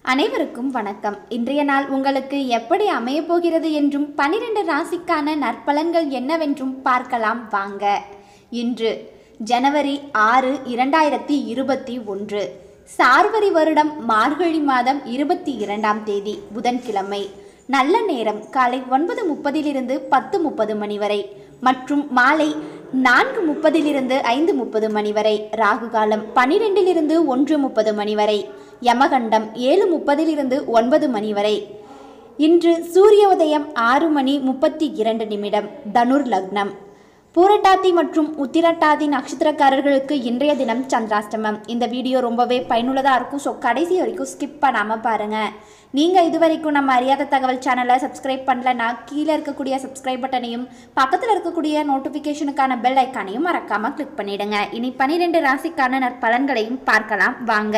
அனைவருக்கும் வணக்கம் இன்றைய நாள் உங்களுக்கு எப்படி அமையப் போகிறது என்றும் பனிரெண்டு ராசிக்கான நற்பலன்கள் என்னவென்றும் பார்க்கலாம் வாங்க இன்று ஜனவரி ஆறு இரண்டாயிரத்தி இருபத்தி ஒன்று சார்வரி வருடம் மார்கழி மாதம் இருபத்தி இரண்டாம் தேதி புதன்கிழமை நல்ல நேரம் காலை ஒன்பது முப்பதிலிருந்து பத்து முப்பது மணி வரை மற்றும் மாலை நான்கு முப்பதிலிருந்து ஐந்து முப்பது மணி வரை ராகு காலம் பனிரெண்டிலிருந்து ஒன்று முப்பது மணி வரை யமகண்டம் ஏழு முப்பதிலிருந்து ஒன்பது மணி வரை இன்று சூரிய உதயம் ஆறு மணி முப்பத்தி இரண்டு நிமிடம் தனுர் லக்னம் பூரட்டாதி மற்றும் உத்திரட்டாதி நட்சத்திரக்காரர்களுக்கு இன்றைய தினம் சந்திராஷ்டமம் இந்த வீடியோ ரொம்பவே பயனுள்ளதாக இருக்கும் ஸோ கடைசி வரைக்கும் ஸ்கிப் பண்ணாமல் பாருங்கள் நீங்கள் இது வரைக்கும் நம்ம அறியாத தகவல் சேனலை சப்ஸ்கிரைப் பண்ணலனா கீழே இருக்கக்கூடிய சப்ஸ்கிரைப் பட்டனையும் பக்கத்தில் இருக்கக்கூடிய நோட்டிஃபிகேஷனுக்கான பெல் ஐக்கானையும் மறக்காமல் கிளிக் பண்ணிடுங்க இனி பனிரெண்டு ராசிக்கான நற்பலன்களையும் பார்க்கலாம் வாங்க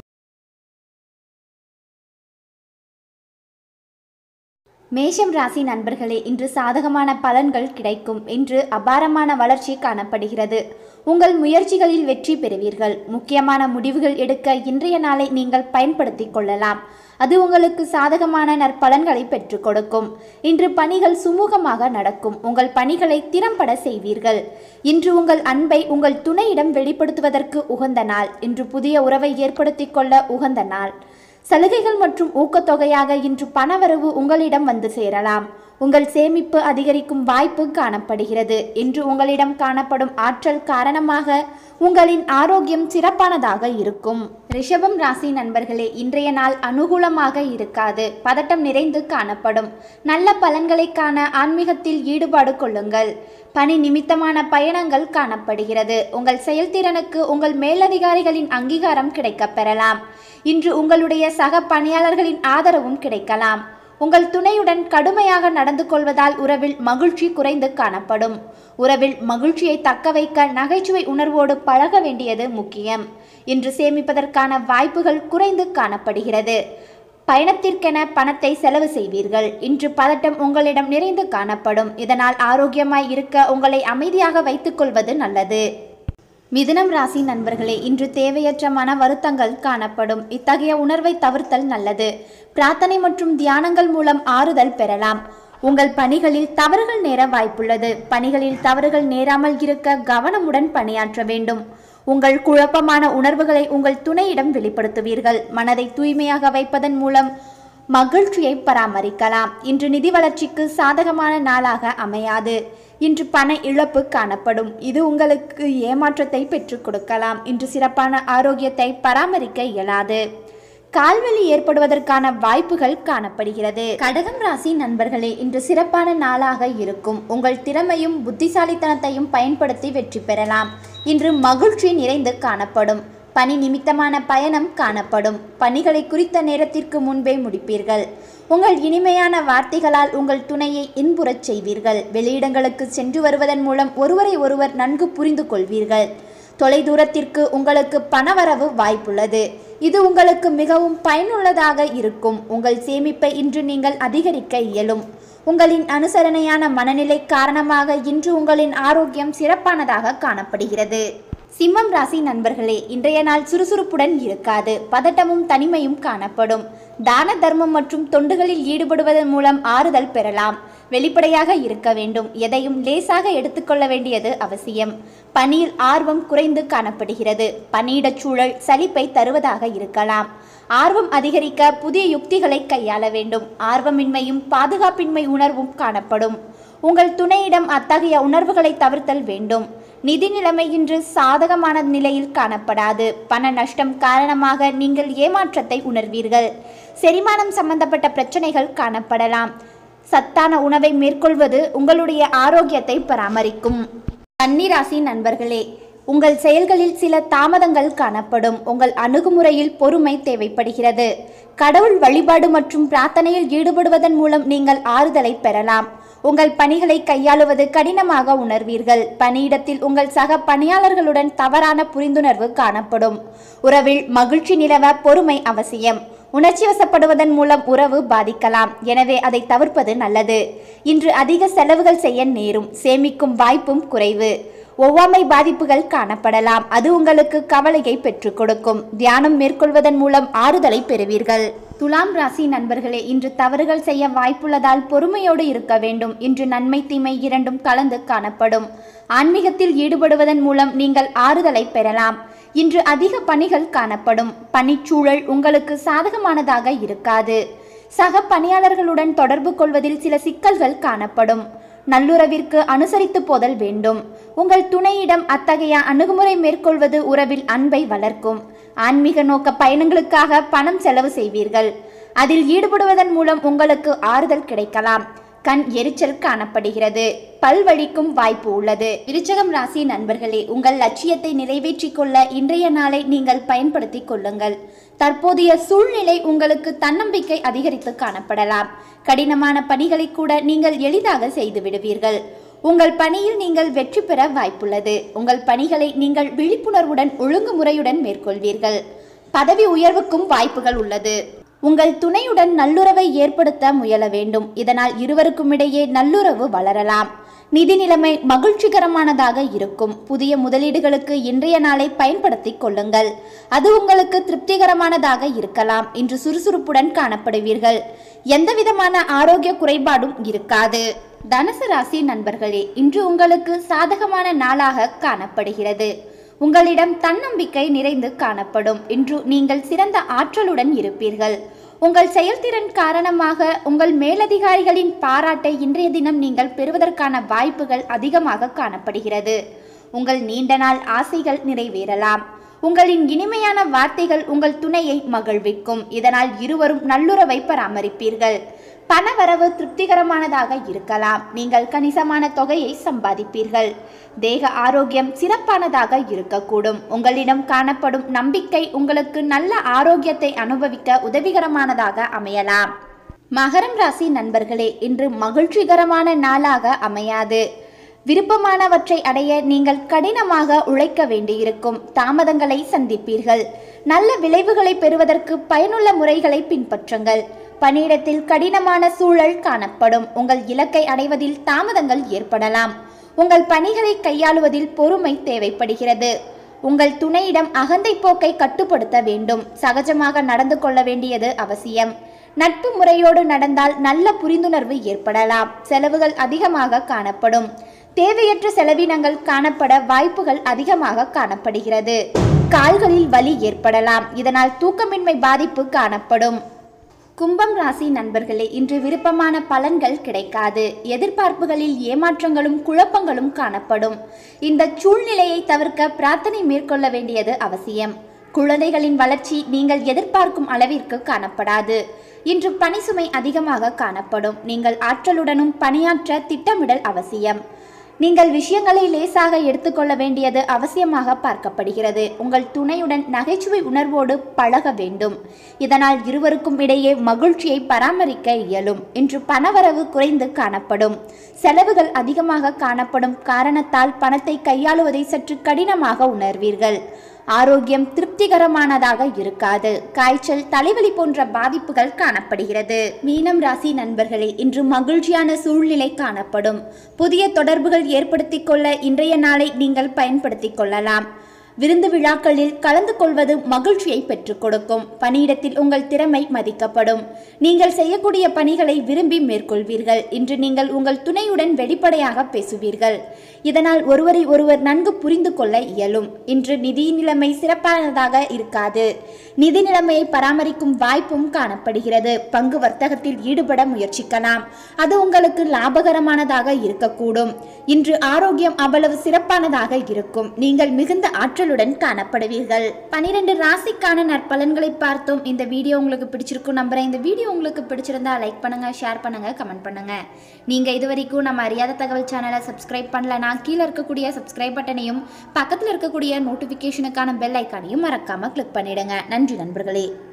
மேஷம் ராசி நண்பர்களே இன்று சாதகமான பலன்கள் கிடைக்கும் இன்று அபாரமான வளர்ச்சி காணப்படுகிறது உங்கள் முயற்சிகளில் வெற்றி பெறுவீர்கள் முக்கியமான முடிவுகள் எடுக்க இன்றைய நாளை நீங்கள் பயன்படுத்திக் கொள்ளலாம் அது உங்களுக்கு சாதகமான நற்பலன்களை பெற்றுக் கொடுக்கும் இன்று பணிகள் சுமூகமாக நடக்கும் உங்கள் பணிகளை திறம்பட செய்வீர்கள் இன்று உங்கள் அன்பை உங்கள் துணையிடம் வெளிப்படுத்துவதற்கு உகந்த நாள் இன்று புதிய உறவை ஏற்படுத்திக் கொள்ள உகந்த நாள் சலுகைகள் மற்றும் ஊக்கத்தொகையாக இன்று பணவரவு உங்களிடம் வந்து சேரலாம் உங்கள் சேமிப்பு அதிகரிக்கும் வாய்ப்பு காணப்படுகிறது இன்று உங்களிடம் காணப்படும் ஆற்றல் காரணமாக உங்களின் ஆரோக்கியம் சிறப்பானதாக இருக்கும் ரிஷபம் ராசி நண்பர்களே இன்றைய நாள் அனுகூலமாக இருக்காது பதட்டம் நிறைந்து காணப்படும் நல்ல பலன்களை காண ஆன்மீகத்தில் ஈடுபாடு கொள்ளுங்கள் பணி நிமித்தமான பயணங்கள் காணப்படுகிறது உங்கள் செயல்திறனுக்கு உங்கள் மேலதிகாரிகளின் அங்கீகாரம் கிடைக்கப் பெறலாம் இன்று உங்களுடைய சக பணியாளர்களின் ஆதரவும் கிடைக்கலாம் உங்கள் துணையுடன் கடுமையாக நடந்து கொள்வதால் உறவில் மகிழ்ச்சி குறைந்து காணப்படும் உறவில் மகிழ்ச்சியை தக்க வைக்க நகைச்சுவை உணர்வோடு பழக வேண்டியது முக்கியம் இன்று சேமிப்பதற்கான வாய்ப்புகள் குறைந்து காணப்படுகிறது பயணத்திற்கென பணத்தை செலவு செய்வீர்கள் இன்று பதட்டம் உங்களிடம் நிறைந்து காணப்படும் இதனால் ஆரோக்கியமாய் இருக்க உங்களை அமைதியாக வைத்துக்கொள்வது நல்லது மிதுனம் ராசி நண்பர்களே இன்று தேவையற்ற மன வருத்தங்கள் காணப்படும் இத்தகைய உணர்வை தவிர்த்தல் நல்லது பிரார்த்தனை மற்றும் தியானங்கள் மூலம் ஆறுதல் பெறலாம் உங்கள் பணிகளில் தவறுகள் நேர வாய்ப்புள்ளது பணிகளில் தவறுகள் நேராமல் இருக்க கவனமுடன் பணியாற்ற வேண்டும் உங்கள் குழப்பமான உணர்வுகளை உங்கள் துணையிடம் வெளிப்படுத்துவீர்கள் மனதை தூய்மையாக வைப்பதன் மூலம் மகிழ்ச்சியை பராமரிக்கலாம் இன்று நிதி வளர்ச்சிக்கு சாதகமான நாளாக அமையாது இன்று பண இழப்பு காணப்படும் இது உங்களுக்கு ஏமாற்றத்தை பெற்றுக் கொடுக்கலாம் இன்று சிறப்பான ஆரோக்கியத்தை பராமரிக்க இயலாது கால்வலி ஏற்படுவதற்கான வாய்ப்புகள் காணப்படுகிறது கடகம் ராசி நண்பர்களே இன்று சிறப்பான நாளாக இருக்கும் உங்கள் திறமையும் புத்திசாலித்தனத்தையும் பயன்படுத்தி வெற்றி பெறலாம் இன்று மகிழ்ச்சி நிறைந்து காணப்படும் பணி நிமித்தமான பயணம் காணப்படும் பணிகளை குறித்த நேரத்திற்கு முன்பே முடிப்பீர்கள் உங்கள் இனிமையான வார்த்தைகளால் உங்கள் துணையை இன்புறச் செய்வீர்கள் வெளியிடங்களுக்கு சென்று வருவதன் மூலம் ஒருவரை ஒருவர் நன்கு புரிந்து கொள்வீர்கள் தொலைதூரத்திற்கு உங்களுக்கு பணவரவு வாய்ப்புள்ளது இது உங்களுக்கு மிகவும் பயனுள்ளதாக இருக்கும் உங்கள் சேமிப்பை இன்று நீங்கள் அதிகரிக்க இயலும் உங்களின் அனுசரணையான மனநிலை காரணமாக இன்று உங்களின் ஆரோக்கியம் சிறப்பானதாக காணப்படுகிறது சிம்மம் ராசி நண்பர்களே இன்றைய நாள் சுறுசுறுப்புடன் இருக்காது பதட்டமும் தனிமையும் காணப்படும் தான தர்மம் மற்றும் தொண்டுகளில் ஈடுபடுவதன் மூலம் ஆறுதல் பெறலாம் வெளிப்படையாக இருக்க வேண்டும் எதையும் லேசாக எடுத்துக்கொள்ள வேண்டியது அவசியம் பணியில் ஆர்வம் குறைந்து காணப்படுகிறது பணியிடச் சூழல் சலிப்பை தருவதாக இருக்கலாம் ஆர்வம் அதிகரிக்க புதிய யுக்திகளை கையாள வேண்டும் ஆர்வமின்மையும் பாதுகாப்பின்மை உணர்வும் காணப்படும் உங்கள் துணையிடம் அத்தகைய உணர்வுகளை தவிர்த்தல் வேண்டும் நிதி நிலைமை இன்று சாதகமான நிலையில் காணப்படாது பண நஷ்டம் காரணமாக நீங்கள் ஏமாற்றத்தை உணர்வீர்கள் செரிமானம் சம்பந்தப்பட்ட பிரச்சனைகள் காணப்படலாம் சத்தான உணவை மேற்கொள்வது உங்களுடைய ஆரோக்கியத்தை பராமரிக்கும் கன்னிராசி நண்பர்களே உங்கள் செயல்களில் சில தாமதங்கள் காணப்படும் உங்கள் அணுகுமுறையில் பொறுமை தேவைப்படுகிறது கடவுள் வழிபாடு மற்றும் பிரார்த்தனையில் ஈடுபடுவதன் மூலம் நீங்கள் ஆறுதலை பெறலாம் உங்கள் பணிகளை கையாளுவது கடினமாக உணர்வீர்கள் பணியிடத்தில் உங்கள் சக பணியாளர்களுடன் தவறான புரிந்துணர்வு காணப்படும் உறவில் மகிழ்ச்சி நிலவ பொறுமை அவசியம் உணர்ச்சி வசப்படுவதன் மூலம் உறவு பாதிக்கலாம் எனவே அதை தவிர்ப்பது நல்லது இன்று அதிக செலவுகள் செய்ய நேரும் சேமிக்கும் வாய்ப்பும் குறைவு ஒவ்வாமை பாதிப்புகள் காணப்படலாம் அது உங்களுக்கு கவலையை பெற்றுக் கொடுக்கும் தியானம் மேற்கொள்வதன் மூலம் ஆறுதலை பெறுவீர்கள் துலாம் ராசி நண்பர்களே இன்று தவறுகள் செய்ய வாய்ப்புள்ளதால் பொறுமையோடு இருக்க வேண்டும் இன்று நன்மை தீமை இரண்டும் கலந்து காணப்படும் ஆன்மீகத்தில் ஈடுபடுவதன் மூலம் நீங்கள் ஆறுதலை பெறலாம் இன்று அதிக பணிகள் காணப்படும் பணிச்சூழல் உங்களுக்கு சாதகமானதாக இருக்காது சக பணியாளர்களுடன் தொடர்பு கொள்வதில் சில சிக்கல்கள் காணப்படும் நல்லுறவிற்கு அனுசரித்து போதல் வேண்டும் உங்கள் துணையிடம் அத்தகைய அணுகுமுறை மேற்கொள்வது உறவில் அன்பை வளர்க்கும் ஆன்மீக நோக்க பயணங்களுக்காக பணம் செலவு செய்வீர்கள் அதில் ஈடுபடுவதன் மூலம் உங்களுக்கு ஆறுதல் கிடைக்கலாம் கண் எரிச்சல் காணப்படுகிறது பல்வழிக்கும் வாய்ப்பு உள்ளது விருச்சகம் ராசி நண்பர்களே உங்கள் லட்சியத்தை நிறைவேற்றிக் கொள்ள இன்றைய நாளை நீங்கள் பயன்படுத்திக் கொள்ளுங்கள் தற்போதைய சூழ்நிலை உங்களுக்கு தன்னம்பிக்கை அதிகரித்து காணப்படலாம் கடினமான பணிகளை கூட நீங்கள் எளிதாக செய்து விடுவீர்கள் உங்கள் பணியில் நீங்கள் வெற்றி பெற வாய்ப்புள்ளது உங்கள் பணிகளை நீங்கள் விழிப்புணர்வுடன் ஒழுங்குமுறையுடன் மேற்கொள்வீர்கள் பதவி உயர்வுக்கும் வாய்ப்புகள் உள்ளது உங்கள் துணையுடன் நல்லுறவை ஏற்படுத்த முயல வேண்டும் இதனால் இருவருக்கும் இடையே நல்லுறவு வளரலாம் நிதி நிலைமை மகிழ்ச்சிகரமானதாக இருக்கும் புதிய முதலீடுகளுக்கு இன்றைய நாளை பயன்படுத்திக் கொள்ளுங்கள் அது உங்களுக்கு திருப்திகரமானதாக இருக்கலாம் இன்று சுறுசுறுப்புடன் காணப்படுவீர்கள் எந்தவிதமான ஆரோக்கிய குறைபாடும் இருக்காது தனுசு ராசி நண்பர்களே இன்று உங்களுக்கு சாதகமான நாளாக காணப்படுகிறது உங்களிடம் தன்னம்பிக்கை நிறைந்து காணப்படும் இன்று நீங்கள் சிறந்த ஆற்றலுடன் இருப்பீர்கள் உங்கள் செயல்திறன் காரணமாக உங்கள் மேலதிகாரிகளின் பாராட்டை இன்றைய தினம் நீங்கள் பெறுவதற்கான வாய்ப்புகள் அதிகமாக காணப்படுகிறது உங்கள் நீண்ட நாள் ஆசைகள் நிறைவேறலாம் உங்களின் இனிமையான வார்த்தைகள் உங்கள் துணையை மகிழ்விக்கும் இதனால் இருவரும் நல்லுறவை பராமரிப்பீர்கள் பணவரவு திருப்திகரமானதாக இருக்கலாம் நீங்கள் கணிசமான தொகையை சம்பாதிப்பீர்கள் தேக ஆரோக்கியம் சிறப்பானதாக இருக்கக்கூடும் உங்களிடம் காணப்படும் நம்பிக்கை உங்களுக்கு நல்ல ஆரோக்கியத்தை அனுபவிக்க உதவிகரமானதாக அமையலாம் மகரம் ராசி நண்பர்களே இன்று மகிழ்ச்சிகரமான நாளாக அமையாது விருப்பமானவற்றை அடைய நீங்கள் கடினமாக உழைக்க வேண்டியிருக்கும் தாமதங்களை சந்திப்பீர்கள் நல்ல விளைவுகளை பெறுவதற்கு பயனுள்ள முறைகளை பின்பற்றுங்கள் பணியிடத்தில் கடினமான சூழல் காணப்படும் உங்கள் இலக்கை அடைவதில் தாமதங்கள் ஏற்படலாம் உங்கள் பணிகளை கையாளுவதில் பொறுமை தேவைப்படுகிறது உங்கள் துணையிடம் அகந்தை போக்கை கட்டுப்படுத்த வேண்டும் சகஜமாக நடந்து கொள்ள வேண்டியது அவசியம் நட்பு முறையோடு நடந்தால் நல்ல புரிந்துணர்வு ஏற்படலாம் செலவுகள் அதிகமாக காணப்படும் தேவையற்ற செலவினங்கள் காணப்பட வாய்ப்புகள் அதிகமாக காணப்படுகிறது கால்களில் வலி ஏற்படலாம் இதனால் தூக்கமின்மை பாதிப்பு காணப்படும் கும்பம் ராசி நண்பர்களே இன்று விருப்பமான பலன்கள் கிடைக்காது எதிர்பார்ப்புகளில் ஏமாற்றங்களும் குழப்பங்களும் காணப்படும் இந்த சூழ்நிலையை தவிர்க்க பிரார்த்தனை மேற்கொள்ள வேண்டியது அவசியம் குழந்தைகளின் வளர்ச்சி நீங்கள் எதிர்பார்க்கும் அளவிற்கு காணப்படாது இன்று பணி சுமை அதிகமாக காணப்படும் நீங்கள் ஆற்றலுடனும் பணியாற்ற திட்டமிடல் அவசியம் நீங்கள் விஷயங்களை லேசாக எடுத்துக்கொள்ள வேண்டியது அவசியமாக பார்க்கப்படுகிறது உங்கள் துணையுடன் நகைச்சுவை உணர்வோடு பழக வேண்டும் இதனால் இருவருக்கும் இடையே மகிழ்ச்சியை பராமரிக்க இயலும் இன்று பணவரவு குறைந்து காணப்படும் செலவுகள் அதிகமாக காணப்படும் காரணத்தால் பணத்தை கையாளுவதை சற்று கடினமாக உணர்வீர்கள் ஆரோக்கியம் திருப்திகரமானதாக இருக்காது காய்ச்சல் தலைவலி போன்ற பாதிப்புகள் காணப்படுகிறது மீனம் ராசி நண்பர்களே இன்று மகிழ்ச்சியான சூழ்நிலை காணப்படும் புதிய தொடர்புகள் ஏற்படுத்திக் கொள்ள இன்றைய நாளை நீங்கள் பயன்படுத்திக் கொள்ளலாம் விருந்து விழாக்களில் கலந்து கொள்வது மகிழ்ச்சியை பெற்றுக் கொடுக்கும் பணியிடத்தில் உங்கள் திறமை மதிக்கப்படும் நீங்கள் செய்யக்கூடிய பணிகளை விரும்பி மேற்கொள்வீர்கள் இன்று நீங்கள் உங்கள் துணையுடன் வெளிப்படையாக பேசுவீர்கள் இதனால் ஒருவரை ஒருவர் நன்கு புரிந்து கொள்ள இயலும் இன்று நிதி நிலைமை சிறப்பானதாக இருக்காது நிதி நிலைமையை பராமரிக்கும் வாய்ப்பும் காணப்படுகிறது பங்கு வர்த்தகத்தில் ஈடுபட முயற்சிக்கலாம் அது உங்களுக்கு லாபகரமானதாக இருக்கக்கூடும் இன்று ஆரோக்கியம் அவ்வளவு சிறப்பானதாக இருக்கும் நீங்கள் மிகுந்த ஆற்றலுடன் காணப்படுவீர்கள் பனிரெண்டு ராசிக்கான நற்பலன்களை பார்த்தோம் இந்த வீடியோ உங்களுக்கு பிடிச்சிருக்கும் நம்புறேன் இந்த வீடியோ உங்களுக்கு பிடிச்சிருந்தா லைக் பண்ணுங்க ஷேர் பண்ணுங்க கமெண்ட் பண்ணுங்க நீங்க இது வரைக்கும் நம்ம அறியாத தகவல் சேனலை சப்ஸ்கிரைப் பண்ணலனா கீழே இருக்கக்கூடிய சப்ஸ்கிரைப் பட்டனையும் பக்கத்தில் இருக்கக்கூடிய நோட்டிஃபிகேஷனுக்கான பெல் ஐக்கானையும் மறக்காம கிளிக் பண்ணிடுங்க நன்றி நண்பர்களே